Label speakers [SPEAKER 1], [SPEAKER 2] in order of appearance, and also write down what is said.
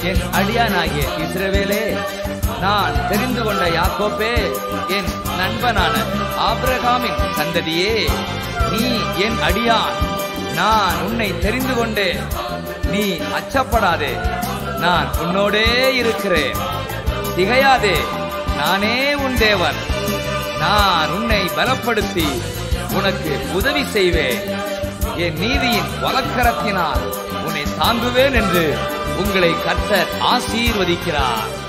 [SPEAKER 1] என் அடியானாகிய இஸ்ரவேலே நான் தெரிந்து கொண்ட யாக்கோப்பே என் நண்பனான ஆபிரகாமின் சந்ததியே நீ என் அடியான் நான் உன்னை தெரிந்து கொண்டேன் நீ அச்சப்படாதே நான் உன்னோடே இருக்கிறேன் திகையாதே நானே உன் தேவன் நான் உன்னை பலப்படுத்தி உனக்கு உதவி செய்வேன் என் நீதியின் வலக்கரத்தினால் உன்னை தாங்குவேன் என்று உங்களை கர்த்தர் ஆசீர்வதிக்கிறார்